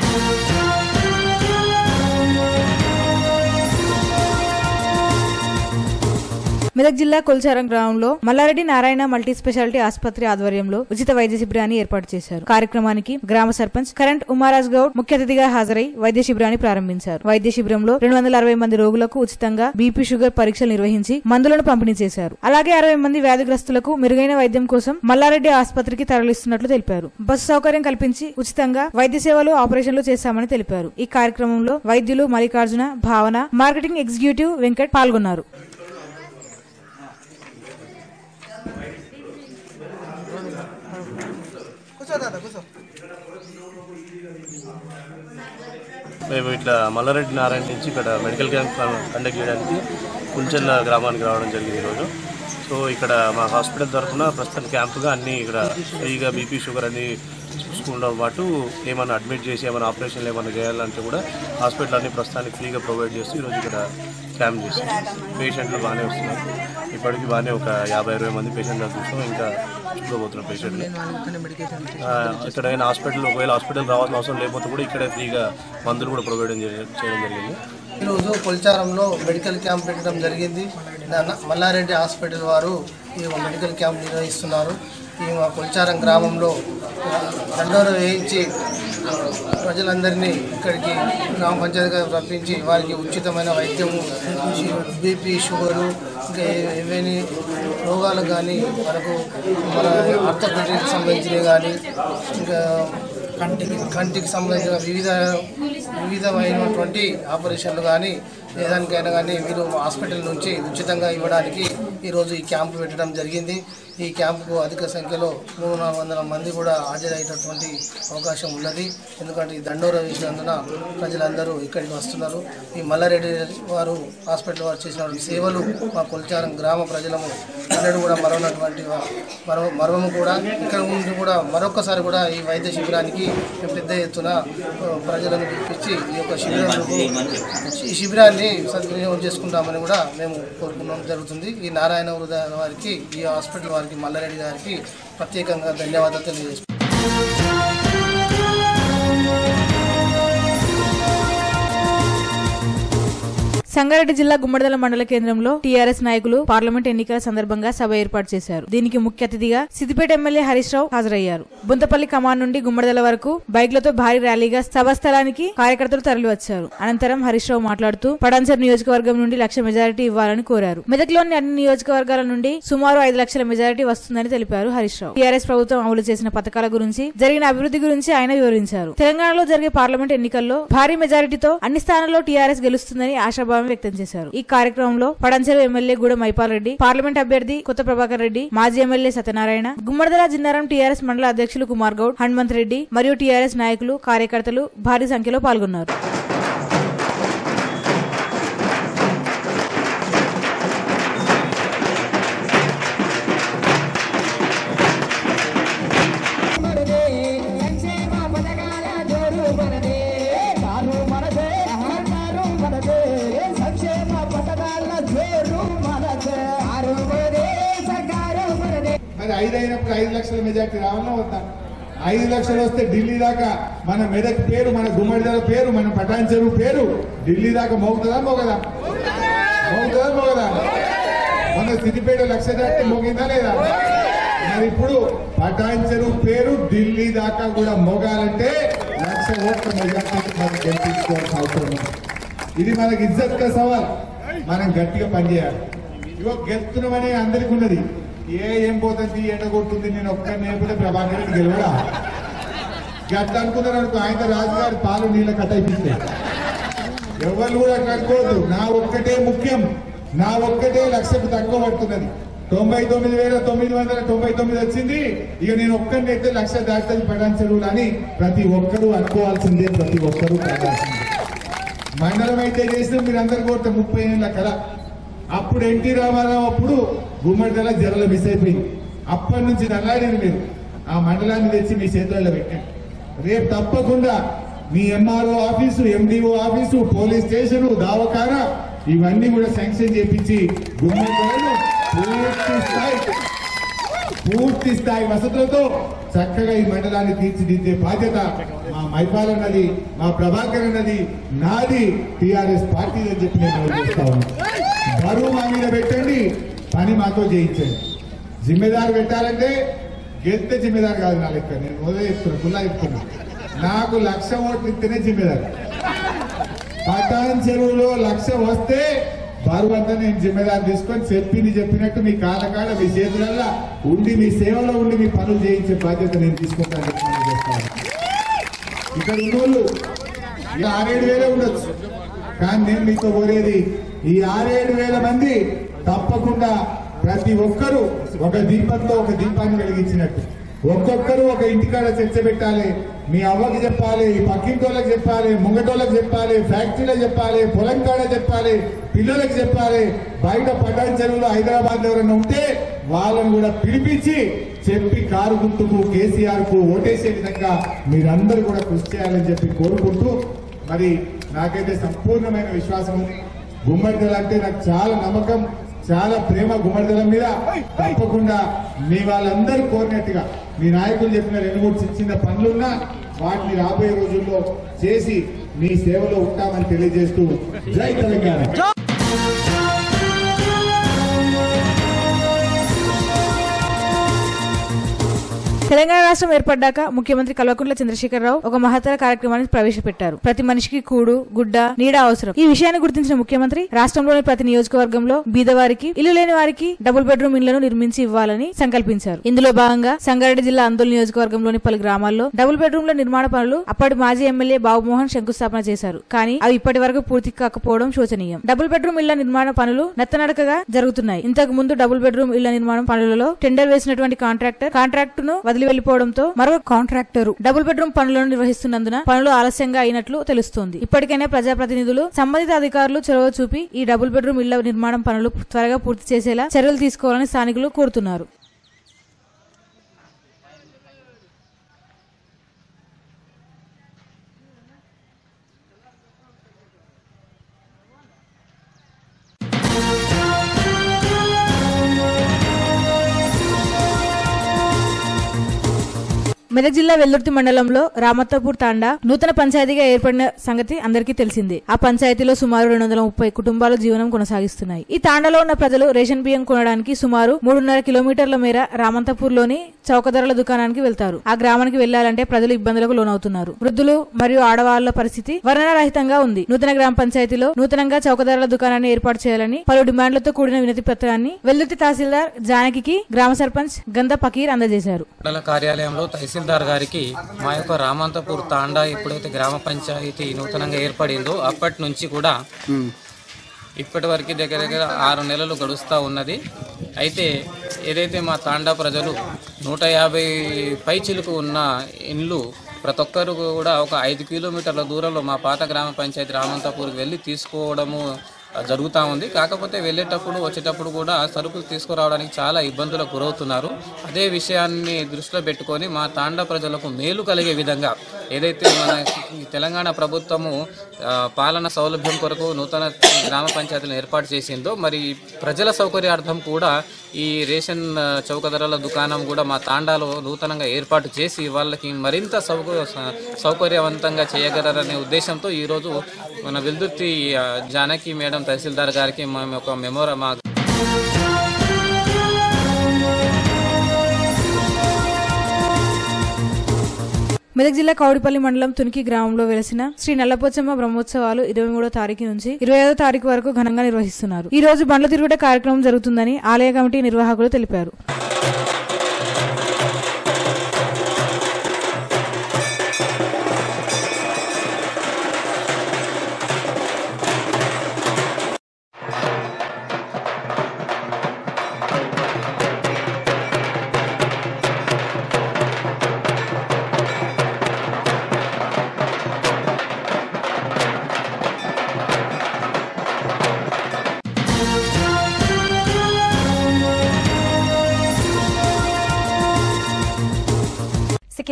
మెదక్ జిల్లా కొల్చారం గ్రామంలో Mallareddy Narayana multi speciality ఆసుపత్రి ఆధ్వర్యంలో ఉచిత వైద్య శిబిరాన్ని ఏర్పాటు చేశారు కార్యక్రమానికి గ్రామ సర్పంచ్ కరెంట్ ఉమారాజ్ గౌడ్ ముఖ్య అతిథిగా హాజరై వైద్య శిబిరాన్ని ప్రారంభించారు వైద్య శిబిరంలో రెండు వందల అరవై మంది రోగులకు ఉచితంగా బీపీ షుగర్ పరీక్షలు నిర్వహించి మందులను పంపిణీ చేశారు అలాగే అరవై మంది వ్యాధిగ్రస్తులకు మెరుగైన వైద్యం కోసం మల్లారెడ్డి ఆసుపత్రికి తరలిస్తున్నట్లు తెలిపారు బస్సు సౌకర్యం కల్పించి ఉచితంగా వైద్య సేవలు ఆపరేషన్లు చేశామని తెలిపారు ఈ కార్యక్రమంలో వైద్యులు మల్లికార్జున భావన మార్కెటింగ్ ఎగ్జిక్యూటివ్ వెంకట్ పాల్గొన్నారు మేము ఇట్లా మల్లారెడ్డి నారాయణ నుంచి ఇక్కడ మెడికల్ క్యాంప్ కండక్ట్ చేయడానికి కుంచెల్ల గ్రామానికి రావడం జరిగింది ఈరోజు సో ఇక్కడ మా హాస్పిటల్ తరఫున ప్రస్తుతం క్యాంపుగా అన్నీ ఇక్కడ ఫ్రీగా బీపీ షుగర్ అన్ని చూసుకోవడం పాటు ఏమైనా అడ్మిట్ చేసి ఏమైనా ఆపరేషన్లు ఏమైనా చేయాలంటే కూడా హాస్పిటల్ అన్ని ప్రస్తుతానికి ఫ్రీగా ప్రొవైడ్ చేస్తూ ఈరోజు ఇక్కడ క్యాంప్ చేస్తాం పేషెంట్లు బాగానే వస్తున్నారు ఇప్పటికి బాగానే ఒక యాభై అరవై మంది పేషెంట్లు చూస్తాం ఇంకా చూసుకోబోతున్నాం పేషెంట్లు ఆ, ఎక్కడైనా హాస్పిటల్ ఒకవేళ హాస్పిటల్ రావాల్సిన అవసరం లేకపోతే కూడా ఇక్కడే ఫ్రీగా మందులు కూడా ప్రొవైడ్ చేయడం చేయడం జరిగింది ఈరోజు కొల్చారంలో మెడికల్ క్యాంప్ పెట్టడం జరిగింది దాన్ని మల్లారెడ్డి హాస్పిటల్ వారు ఈ మెడికల్ క్యాంప్ నిర్వహిస్తున్నారు ఈ మా కొల్చారం గ్రామంలో దండోరు వేయించి ప్రజలందరినీ ఇక్కడికి గ్రామ పంచాయతీగా రప్పించి వారికి ఉచితమైన వైద్యము బీపీ షుగరు ఇంకా ఏ- ఏవైనా రోగాలు కానీ మనకు మన ఆర్థోపెడిక్ సంబంధించినవి కానీ ఇంకా కంటికి కంటికి సంబంధించిన వివిధ వివిధమైనటువంటి ఆపరేషన్లు కానీ ఏదానికైనా కానీ వీరు హాస్పిటల్ నుంచి ఉచితంగా ఇవ్వడానికి ఈరోజు ఈ క్యాంపు పెట్టడం జరిగింది ఈ క్యాంపుకు అధిక సంఖ్యలో మూడు నాలుగు వందల మంది కూడా హాజరయ్యేటటువంటి అవకాశం ఉన్నది ఎందుకంటే ఈ దండోర వేసినందున ప్రజలందరూ ఇక్కడికి వస్తున్నారు ఈ మల్లారెడ్డి వారు హాస్పిటల్ వారు చేసిన సేవలు మా కొల్చారం గ్రామ ప్రజలము ఎన్నడూ కూడా మరవనటువంటి వా- మరవ మరవము కూడా ఇక్కడ ఉండి కూడా మరొకసారి కూడా ఈ వైద్య శిబిరానికి మేము పెద్ద ఎత్తున ఆ, ప్రజలను పిలిపించి ఈ యొక్క శిబిరాలకు ఈ శిబిరాన్ని సద్వినియోగం చేసుకుంటామని కూడా మేము కోరుకున్నాం జరుగుతుంది ఈ నారాయణ హృదయ వారికి ఈ హాస్పిటల్ వారికి మల్లారెడ్డి గారికి ప్రత్యేకంగా ధన్యవాదాలు తెలియజేస్తున్నాం సంగారెడ్డి జిల్లా గుమ్మడిదల మండల కేంద్రంలో టీఆర్ఎస్ నాయకులు పార్లమెంట్ ఎన్నికల సందర్భంగా సభ ఏర్పాటు చేశారు దీనికి ముఖ్య అతిథిగా సిద్దిపేట ఎమ్మెల్యే హరీష్ రావు హాజరయ్యారు బుంతపల్లి కమాన్ నుండి గుమ్మడిదల వరకు బైక్లతో భారీ ర్యాలీగా సభా స్థలానికి కార్యకర్తలు తరలివచ్చారు అనంతరం హరీష్ రావు మాట్లాడుతూ పడాన్సర్ నియోజకవర్గం నుండి లక్ష మెజారిటీ ఇవ్వాలని కోరారు మెదక్లోని అన్ని నియోజకవర్గాల నుండి సుమారు ఐదు లక్షల మెజారిటీ వస్తుందని తెలిపారు హరీష్ రావు టీఆర్ఎస్ ప్రభుత్వం అమలు చేసిన పథకాల గురించి జరిగిన అభివృద్ధి గురించి ఆయన వివరించారు తెలంగాణలో జరిగే పార్లమెంట్ ఎన్నికల్లో భారీ మెజారిటీతో అన్ని స్థానాల్లో టీఆర్ఎస్ గెలుస్తుందని ఆశాభావం వ్యక్తం చేశారు ఈ కార్యక్రమంలో పడంచెరు ఎమ్మెల్యే గూడ మైపాల్ రెడ్డి పార్లమెంట్ అభ్యర్థి కొత్త ప్రభాకర్ రెడ్డి మాజీ ఎమ్మెల్యే సత్యనారాయణ గుమ్మడిదల జిన్నారం టీఆర్ఎస్ మండల అధ్యక్షులు కుమార్ గౌడ్ హనుమంత్ రెడ్డి మరియు టీఆర్ఎస్ నాయకులు కార్యకర్తలు భారీ సంఖ్యలో పాల్గొన్నారు మరి ఐదు అయినప్పుడు ఐదు లక్షల మెజార్టీ రావాలా వద్దా ఐదు లక్షలు వస్తే ఢిల్లీ దాకా మన మెదక్ పేరు మన గుమ్మడిదల పేరు మన పటాన్ చెరువు పేరు ఢిల్లీ దాకా మోగుతుందా మోగదా మోగుతుందా మోగదా మన సిద్దిపేట లక్ష దాటి మోగిందా లేదా మరి ఇప్పుడు పటాన్ చెరువు పేరు ఢిల్లీ దాకా కూడా మోగాలంటే లక్ష ఓట్ల మెజార్టీ మనం గెలిపించుకోవాల్సిన అవసరం ఉంది ఇది మనకి ఇజ్జత్ కా సవాల్ మనం గట్టిగా పనిచేయాలి ఇగో గెలుస్తున్నామని అందరికి ఉన్నది ఏ ఏం పోతుంది ఎండ కొడుతుంది నేను ఒక్క నేపులే ప్రభాకర్ రెడ్డి గెలవడా గట్ల అనుకున్నారు అనుకో ఆయన రాజుగారి పాలు నీళ్ళ కట్టయిపిస్తే ఎవరు కూడా అట్లా అనుకోవద్దు నా ఒక్కటే ముఖ్యం నా ఒక్కటే లక్షకు తక్కువ పడుతున్నది తొంభై తొమ్మిది వేల తొమ్మిది వందల తొంభై తొమ్మిది వచ్చింది ఇక నేను ఒక్కరిని అయితే లక్ష దాటుతుంది పడాన్ చెరువులు అని ప్రతి ఒక్కరూ అనుకోవాల్సిందే ప్రతి ఒక్కరూ పడాల్సిందే మండలం అయితే చేసిన మీరు అందరు కోరితే ముప్పై ఏళ్ళ కల అప్పుడు ఎన్టీ రామారావు అప్పుడు గుమ్మడిదల జరల మిస్ అయిపోయింది అప్పటి నుంచి నల్లాడింది మీరు ఆ మండలాన్ని తెచ్చి మీ చేతులలో పెట్టండి రేపు తప్పకుండా మీ MRO office MDO office police station దావఖానా ఇవన్నీ కూడా శాంక్షన్ చేపించి గుమ్మడిదలను పూర్తి స్థాయి పూర్తి స్థాయి వసతులతో చక్కగా ఈ మండలాన్ని తీర్చిదిద్దే బాధ్యత మా మైపాల్ అన్నది మా ప్రభాకర్ అన్నది నాది టిఆర్ఎస్ పార్టీ అని చెప్పి నేను మనవి చేస్తా ఉన్నాను బరువు మా మీద పెట్టండి పని మాతో చేయించండి జిమ్మెదారు పెట్టాలంటే గెలిస్తే జిమ్మెదారు కాదు నా లెక్క నేను మొదలు చెప్తున్నా కుల్లా చెప్తున్నా నాకు లక్ష ఓట్లు ఇస్తేనే జిమ్మెదారు పటాన్ చెరువులో లక్ష వస్తే బరువు అంతా నేను జిమ్మెదారు తీసుకొని చెప్పింది చెప్పినట్టు మీ కాలకాడ మీ చేతులల్లో ఉండి మీ సేవలో ఉండి మీ పనులు చేయించే బాధ్యత నేను తీసుకుంటాను చెప్పి మనం చేస్తాను ఇక్కడ ఉన్నోళ్ళు ఈ ఆరేడు వేలే ఉండొచ్చు కానీ నేను మీతో కోరేది ఈ ఆరేడు వేల మంది తప్పకుండా ప్రతి ఒక్కరూ ఒక దీపంతో ఒక దీపాన్ని వెలిగించినట్టు ఒక్కొక్కరు ఒక ఇంటికాడ చర్చ పెట్టాలి మీ అవ్వకి చెప్పాలి ఈ పక్కింటోళ్ళకి చెప్పాలి ముంగటోళ్ళకి చెప్పాలి ఫ్యాక్టరీలో చెప్పాలి పొలం కాడ చెప్పాలి పిల్లలకు చెప్పాలి బయట పటాన్ చెరువులో హైదరాబాద్ ఎవరైనా ఉంటే వాళ్ళని కూడా పిలిపించి చెప్పి కారు గుర్తుకు కేసీఆర్ కు ఓటేసే విధంగా మీరందరూ కూడా కృషి చేయాలని చెప్పి కోరుకుంటూ మరి నాకైతే సంపూర్ణమైన విశ్వాసం ఉంది గుమ్మడిదల అంటే నాకు చాలా నమ్మకం చాలా ప్రేమ గుమ్మడిదల మీద తప్పకుండా మీ వాళ్ళందరూ కోరినట్టుగా మీ నాయకులు చెప్పిన రెండు మూడు చిన్న చిన్న పనులున్నా వాటిని రాబోయే రోజుల్లో చేసి మీ సేవలో ఉంటామని తెలియజేస్తూ జై తెలంగాణ తెలంగాణ రాష్ట్రం ఏర్పడ్డాక ముఖ్యమంత్రి కల్వకుంట్ల చంద్రశేఖరరావు ఒక మహత్తర కార్యక్రమాన్ని ప్రవేశపెట్టారు ప్రతి మనిషికి కూడు గుడ్డ నీడ అవసరం ఈ విషయాన్ని గుర్తించిన ముఖ్యమంత్రి రాష్ట్రంలోని ప్రతి నియోజకవర్గంలో బీదవారికి ఇల్లు లేని వారికి డబుల్ బెడ్రూమ్ ఇళ్లను నిర్మించి ఇవ్వాలని సంకల్పించారు ఇందులో భాగంగా సంగారెడ్డి జిల్లా అందోల్ నియోజకవర్గంలోని పలు గ్రామాల్లో డబుల్ బెడ్రూమ్ల నిర్మాణ పనులు అప్పటి మాజీ ఎమ్మెల్యే బాబుమోహన్ శంకుస్థాపన చేశారు కానీ అవి ఇప్పటి వరకు పూర్తి కాకపోవడం శోచనీయం డబుల్ బెడ్రూమ్ ఇళ్ల నిర్మాణ పనులు నత్తనడకగా జరుగుతున్నాయి ఇంతకు ముందు డబుల్ బెడ్రూమ్ ఇళ్ల నిర్మాణం పనులలో టెండర్ వేసినటువంటి కాంట్రాక్టర్ కాంట్రాక్టును వదిలి వెళ్లిపోవడంతో మరో కాంట్రాక్టర్ డబుల్ బెడ్రూమ్ పనులను నిర్వహిస్తున్నందున పనులు ఆలస్యంగా అయినట్లు తెలుస్తోంది ఇప్పటికైనా ప్రజాప్రతినిధులు సంబంధిత అధికారులు చొరవ చూపి ఈ డబుల్ బెడ్రూమ్ ఇళ్ల నిర్మాణం పనులు త్వరగా పూర్తి చేసేలా చర్యలు తీసుకోవాలని స్థానికులు కోరుతున్నారు మెదక్ జిల్లా వెల్లుర్తి మండలంలో రామత్తపూర్ తాండా నూతన పంచాయతీగా ఏర్పడిన సంగతి అందరికీ తెలిసిందే ఆ పంచాయతీలో సుమారు రెండు వందల ముప్పై కుటుంబాలు జీవనం కొనసాగిస్తున్నాయి ఈ తాండాలో ఉన్న ప్రజలు రేషన్ బియ్యం కొనడానికి సుమారు మూడున్నర కిలోమీటర్ల మేర రామంతపూర్ లోని చౌకధరల దుకాణానికి వెళ్తారు ఆ గ్రామానికి వెళ్లాలంటే ప్రజలు ఇబ్బందులకు లోనవుతున్నారు వృద్ధులు మరియు ఆడవాళ్ల పరిస్థితి వర్ణనారహితంగా ఉంది నూతన గ్రామ పంచాయతీలో నూతనంగా చౌకధరల దుకాణాన్ని ఏర్పాటు చేయాలని పలు డిమాండ్లతో కూడిన వినతి పత్రాన్ని వెల్లుర్తి తహసీల్దార్ జానకి గ్రామ సర్పంచ్ గంధ పకీర్ అందజేశారు మండల కార్యాలయంలో తహసీల్దార్ గారికి మా యొక్క రామంతపూర్ తాండా ఎప్పుడైతే గ్రామ పంచాయతీ నూతనంగా ఏర్పడిందో అప్పటి నుంచి కూడా ఇప్పటి వరకు దగ్గర దగ్గర ఆరు నెలలు గడుస్తూ ఉన్నది అయితే ఏదైతే మా తాండా ప్రజలు నూట యాభై పైచిలకు ఉన్న ఇండ్లు ప్రతి ఒక్కరు కూడా ఒక ఐదు కిలోమీటర్ల దూరంలో మా పాత గ్రామ పంచాయతీ రామంతపూర్కి వెళ్ళి తీసుకోవడము జరుగుతూ ఉంది కాకపోతే వెళ్ళేటప్పుడు వచ్చేటప్పుడు కూడా సరుకులు తీసుకురావడానికి చాలా ఇబ్బందులకు గురవుతున్నారు అదే విషయాన్ని దృష్టిలో పెట్టుకొని మా తాండా ప్రజలకు మేలు కలిగే విధంగా ఏదైతే మన ఈ తెలంగాణ ప్రభుత్వము ఆ, పాలన సౌలభ్యం కొరకు నూతన గ్రామ పంచాయతీలను ఏర్పాటు చేసిందో మరి ప్రజల సౌకర్యార్థం కూడా ఈ రేషన్ ఆ, చౌక ధరల దుకాణం కూడా మా తాండాలో నూతనంగా ఏర్పాటు చేసి వాళ్ళకి మరింత సౌక సౌకర్యవంతంగా చేయగలరనే ఉద్దేశంతో ఈరోజు మన వెల్దుర్తి ఆ, జానకి మేడం తహసీల్దార్ గారికి మేము ఒక మెమోరా మా మెదక్ జిల్లా కౌడిపల్లి మండలం తునికి గ్రామంలో వెలిసిన శ్రీ నల్లపోచమ్మ బ్రహ్మోత్సవాలు ఇరవై మూడో తారీఖు నుంచి ఇరవై ఐదో తారీఖు వరకు ఘనంగా నిర్వహిస్తున్నారు ఈ రోజు బండ్ల తిరుగుట కార్యక్రమం జరుగుతుందని ఆలయ కమిటీ నిర్వాహకులు తెలిపారు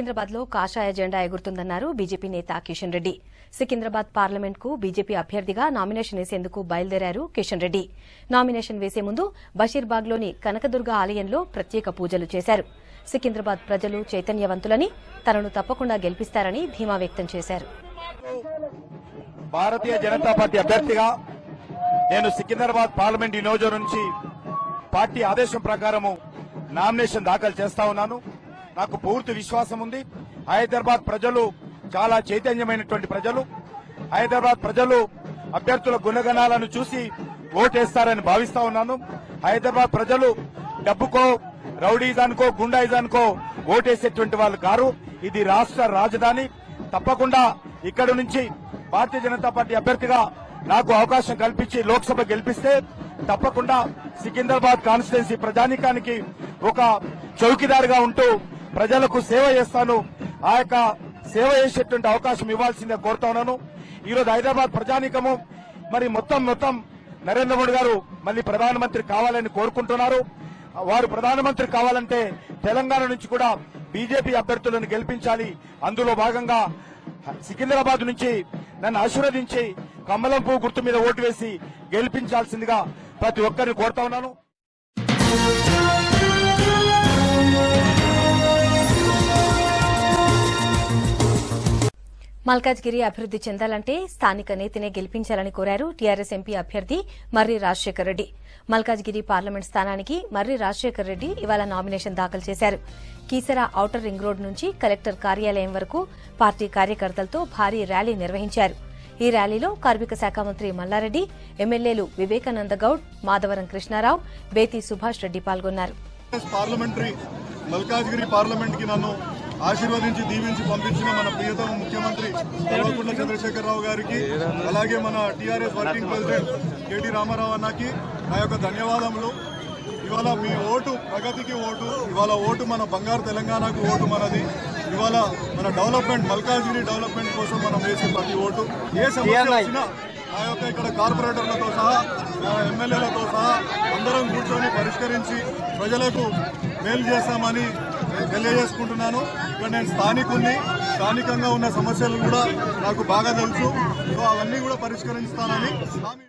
సికింద్రాబాద్ లో కాషాయ జెండా ఎగురుతుందన్నారు బీజేపీ నేత కిషన్ రెడ్డి సికింద్రాబాద్ పార్లమెంట్ కు బీజేపీ అభ్యర్థిగా నామినేషన్ వేసేందుకు బయలుదేరారు కిషన్ రెడ్డి నామినేషన్ వేసే ముందు బషీర్బాగ్ లోని కనకదుర్గ ఆలయంలో ప్రత్యేక పూజలు చేశారు సికింద్రాబాద్ ప్రజలు చైతన్యవంతులని తనను తప్పకుండా గెలిపిస్తారని ధీమా వ్యక్తం చేశారు భారతీయ జనతా పార్టీ అభ్యర్థిగా నేను సికింద్రాబాద్ పార్లమెంట్ నియోజకవర్గం నుంచి పార్టీ ఆదేశం ప్రకారము నామినేషన్ దాఖలు చేస్తా ఉన్నాను నాకు పూర్తి విశ్వాసం ఉంది హైదరాబాద్ ప్రజలు చాలా చైతన్యమైనటువంటి ప్రజలు హైదరాబాద్ ప్రజలు అభ్యర్థుల గుణగణాలను చూసి ఓటేస్తారని భావిస్తా ఉన్నాను హైదరాబాద్ ప్రజలు డబ్బుకో రౌడీజానికో గుండాయిజానికో ఓటేసేటువంటి వాళ్ళు కారు ఇది రాష్ట్ర రాజధాని తప్పకుండా ఇక్కడ నుంచి భారతీయ జనతా పార్టీ అభ్యర్థిగా నాకు అవకాశం కల్పించి లోక్సభ గెలిపిస్తే తప్పకుండా సికింద్రాబాద్ కాన్స్టిట్యున్సీ ప్రజానికానికి ఒక చౌకీదారుగా ఉంటూ ప్రజలకు సేవ చేస్తాను ఆ యొక్క సేవ చేసేటువంటి అవకాశం ఇవ్వాల్సిందే కోరుతా ఉన్నాను ఈ రోజు హైదరాబాద్ ప్రజానికము మరి మొత్తం మొత్తం నరేంద్ర మోడీ గారు మళ్ళీ ప్రధానమంత్రి కావాలని కోరుకుంటున్నారు వారు ప్రధానమంత్రి కావాలంటే తెలంగాణ నుంచి కూడా బీజేపీ అభ్యర్థులను గెలిపించాలి అందులో భాగంగా సికింద్రాబాద్ నుంచి నన్ను ఆశీర్వదించి కమలం పువ్వు గుర్తు మీద ఓటు వేసి గెలిపించాల్సిందిగా ప్రతి ఒక్కరిని కోరుతా ఉన్నాను మల్కాజ్గిరి అభివృద్ది చెందాలంటే స్థానిక నేతనే గెలిపించాలని కోరారు టీఆర్ఎస్ ఎంపీ అభ్యర్థి మర్రి రాజశేఖర్ రెడ్డి మల్కాజ్గిరి పార్లమెంట్ స్థానానికి మర్రి రాజశేఖర్ రెడ్డి ఇవాళ నామినేషన్ దాఖలు చేశారు కీసరా ఔటర్ రింగ్ రోడ్ నుంచి కలెక్టర్ కార్యాలయం వరకు పార్టీ కార్యకర్తలతో భారీ ర్యాలీ నిర్వహించారు ఈ ర్యాలీలో కార్మిక శాఖ మంత్రి మల్లారెడ్డి ఎమ్మెల్యేలు వివేకానంద గౌడ్ మాధవరం కృష్ణారావు బేతి సుభాష్ రెడ్డి పాల్గొన్నారు పార్లమెంటరీ మల్కాజ్గిరి పార్లమెంట్ కి నన్ను ఆశీర్వదించి దీవించి పంపించిన మన ప్రియతమ ముఖ్యమంత్రి కల్వకుంట్ల చంద్రశేఖరరావు గారికి అలాగే మన TRS working president KT Rama Rao అన్నకి నా యొక్క ధన్యవాదములు ఇవాళ మీ ఓటు ప్రగతికి ఓటు ఇవాళ ఓటు మన బంగారు తెలంగాణకు ఓటు మనది ఇవాళ మన డెవలప్మెంట్ మల్కాజ్గిరి డెవలప్మెంట్ కోసం మనం వేసే ప్రతి ఓటు ఏ సమస్య వచ్చినా ఆ యొక్క ఇక్కడ కార్పొరేటర్లతో సహా ఆ, ఎమ్మెల్యేలతో సహా అందరం కూర్చొని పరిష్కరించి ప్రజలకు మేలు చేస్తామని తెలియజేసుకుంటున్నాను ఇక్కడ నేను స్థానికుల్ని స్థానికంగా ఉన్న సమస్యలు కూడా నాకు బాగా తెలుసు సో అవన్నీ కూడా పరిష్కరిస్తానని హామీ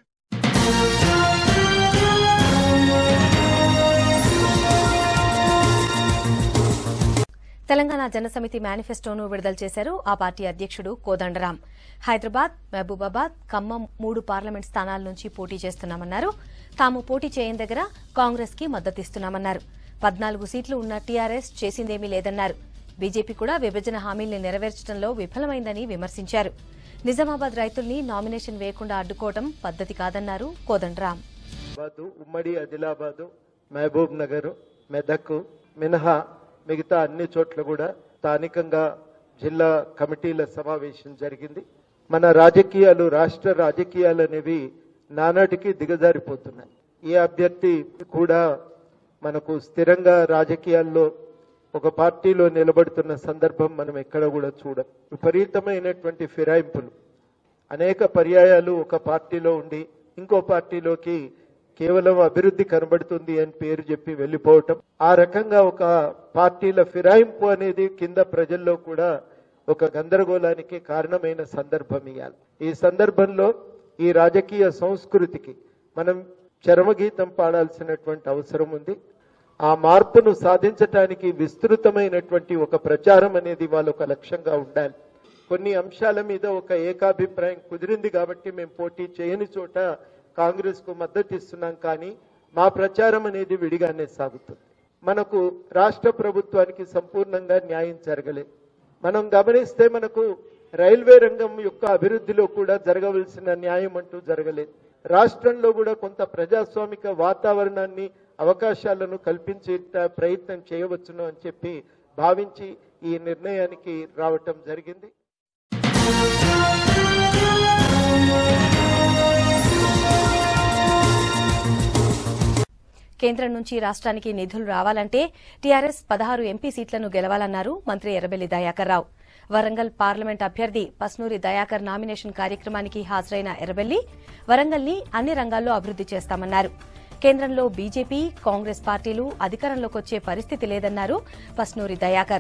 తెలంగాణ జనసమితి మేనిఫెస్టోను విడుదల చేశారు ఆ పార్టీ అధ్యక్షుడు కోదండరాం హైదరాబాద్ మహబూబాబాద్ ఖమ్మం మూడు పార్లమెంట్ స్థానాల నుంచి పోటీ చేస్తున్నామన్నారు తాము పోటీ చేయని దగ్గర కాంగ్రెస్ కి మద్దతిస్తున్నామన్నారు పద్నాలుగు సీట్లు ఉన్న టీఆర్ఎస్ చేసిందేమీ లేదన్నారు బీజేపీ కూడా విభజన హామీల్ని నెరవేర్చడంలో విఫలమైందని విమర్శించారు నిజామాబాద్ రైతుల్ని నామినేషన్ వేయకుండా అడ్డుకోవడం పద్దతి కాదన్నారు కోదండరాం ఆదిలాబాదు ఉమ్మడి ఆదిలాబాదు మహబూబ్ నగర్ మెదక్ మినహా మిగతా అన్ని చోట్ల కూడా స్థానికంగా జిల్లా కమిటీల సమావేశం జరిగింది మన రాజకీయాలు రాష్ట్ర రాజకీయాలు అనేవి నానాటికి దిగజారిపోతున్నాయి ఏ అభ్యర్థి కూడా మనకు స్థిరంగా రాజకీయాల్లో ఒక పార్టీలో నిలబడుతున్న సందర్భం మనం ఎక్కడ కూడా చూడం విపరీతమైనటువంటి ఫిరాయింపులు అనేక పర్యాయాలు ఒక పార్టీలో ఉండి ఇంకో పార్టీలోకి కేవలం అభివృద్ధి కనబడుతుంది అని పేరు చెప్పి వెళ్లిపోవటం ఆ రకంగా ఒక పార్టీల ఫిరాయింపు అనేది కింద ప్రజల్లో కూడా ఒక గందరగోళానికి కారణమైన సందర్భం ఇవ్వాలి ఈ సందర్భంలో ఈ రాజకీయ సంస్కృతికి మనం చరమగీతం పాడాల్సినటువంటి అవసరం ఉంది ఆ మార్పును సాధించటానికి విస్తృతమైనటువంటి ఒక ప్రచారం అనేది వాళ్ళ ఒక లక్ష్యంగా ఉండాలి కొన్ని అంశాల మీద ఒక ఏకాభిప్రాయం కుదిరింది కాబట్టి మేము పోటీ చేయని చోట కాంగ్రెస్ కు మద్దతు ఇస్తున్నాం కానీ మా ప్రచారం అనేది విడిగానే సాగుతుంది మనకు రాష్ట్ర ప్రభుత్వానికి సంపూర్ణంగా న్యాయం జరగలేదు మనం గమనిస్తే మనకు రైల్వే రంగం యొక్క అభివృద్ధిలో కూడా జరగవలసిన న్యాయం అంటూ జరగలేదు రాష్ట్రంలో కూడా కొంత ప్రజాస్వామిక వాతావరణాన్ని అవకాశాలను కల్పించే ప్రయత్నం చేయవచ్చును అని చెప్పి భావించి ఈ నిర్ణయానికి రావటం జరిగింది కేంద్రం నుంచి రాష్ట్రానికి నిధులు రావాలంటే టీఆర్ఎస్ పదహారు ఎంపీ సీట్లను గెలవాలన్నారు మంత్రి ఎర్రబెల్లి దయాకర్ రావు వరంగల్ పార్లమెంట్ అభ్యర్థి పస్నూరి దయాకర్ నామినేషన్ కార్యక్రమానికి హాజరైన ఎర్రబెల్లి వరంగల్ ని అన్ని రంగాల్లో అభివృద్ది చేస్తామన్నారు కేంద్రంలో బీజేపీ కాంగ్రెస్ పార్టీలు అధికారంలోకి వచ్చే పరిస్థితి లేదన్నారు పస్నూరి దయాకర్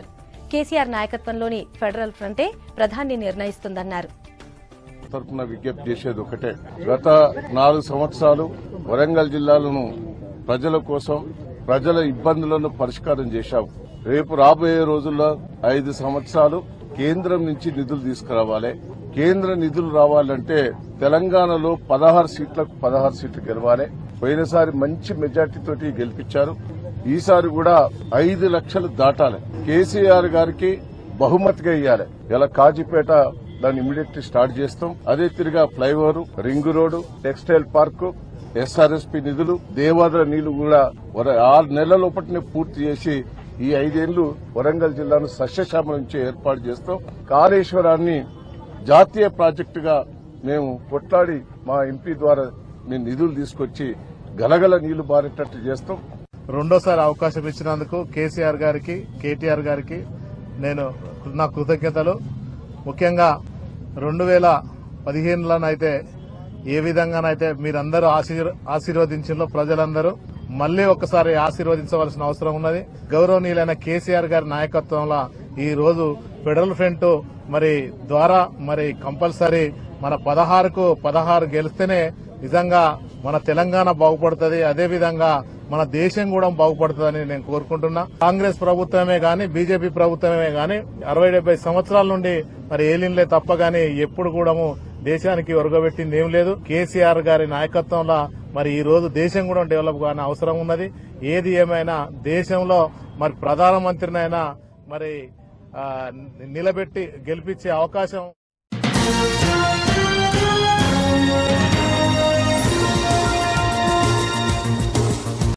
కేసీఆర్ నాయకత్వంలోని ఫెడరల్ ఫ్రంటే ప్రధాని నిర్ణయిస్తుందన్నారు తరఫున విజ్ఞప్తి చేసేది ఒకటే గత నాలుగు సంవత్సరాలు వరంగల్ జిల్లాలను ప్రజల కోసం ప్రజల ఇబ్బందులను పరిష్కారం చేశాం రేపు రాబోయే రోజుల్లో ఐదు సంవత్సరాలు కేంద్రం నుంచి నిధులు తీసుకురావాలి కేంద్ర నిధులు రావాలంటే తెలంగాణలో పదహారు సీట్లకు పదహారు సీట్లు గెలవాలి పోయినసారి మంచి మెజార్టీ తోటి గెలిపించారు ఈసారి కూడా ఐదు లక్షలు దాటాలి కేసీఆర్ గారికి బహుమతిగా ఇవ్వాలి ఇలా కాజీపేట దాన్ని ఇమీడియట్ స్టార్ట్ చేస్తాం అదే తిరిగా flyover ring road textile park SRSP నిధులు దేవాదాయ నీళ్లు కూడా వర- ఆరు నెలల లోపటినే పూర్తి చేసి ఈ ఐదేళ్లు వరంగల్ జిల్లాను సస్యశ్యామల నుంచి ఏర్పాటు చేస్తాం కాళేశ్వరాన్ని జాతీయ ప్రాజెక్టుగా మేము కొట్లాడి మా ఎంపీ ద్వారా మేము నిధులు తీసుకొచ్చి గలగల నీళ్లు బారేటట్టు చేస్తాం రెండోసారి అవకాశం ఇచ్చినందుకు కేసీఆర్ గారికి కేటీఆర్ గారికి నేను నా కృతజ్ఞతలు ముఖ్యంగా రెండు వేల పదిహేనులోనైతే ఏ విధంగానైతే మీరందరూ ఆశీర్ ఆశీర్వదించిందో ప్రజలందరూ మళ్లీ ఒక్కసారి ఆశీర్వదించవలసిన అవసరం ఉన్నది గౌరవనీయులైన కేసీఆర్ గారి నాయకత్వంలో ఈ రోజు ఫెడరల్ ఫ్రంట్ మరి ద్వారా మరి కంపల్సరీ మన పదహారుకు పదహారు గెలిస్తేనే నిజంగా మన తెలంగాణ బాగుపడుతుంది అదే విధంగా మన దేశం కూడా బాగుపడుతుందని నేను కోరుకుంటున్నా కాంగ్రెస్ ప్రభుత్వమే గాని బీజేపీ ప్రభుత్వమే గాని అరవై డెబ్బై సంవత్సరాల నుండి మరి ఏలిన్లే తప్ప గాని ఎప్పుడు కూడా దేశానికి ఒరగబెట్టింది ఏం లేదు కేసీఆర్ గారి నాయకత్వంలో మరి ఈ రోజు దేశం కూడా డెవలప్ కాని అవసరం ఉన్నది ఏది ఏమైనా దేశంలో మరి ప్రధానమంత్రినైనా మరి ఆ, నిలబెట్టి గెలిపించే అవకాశం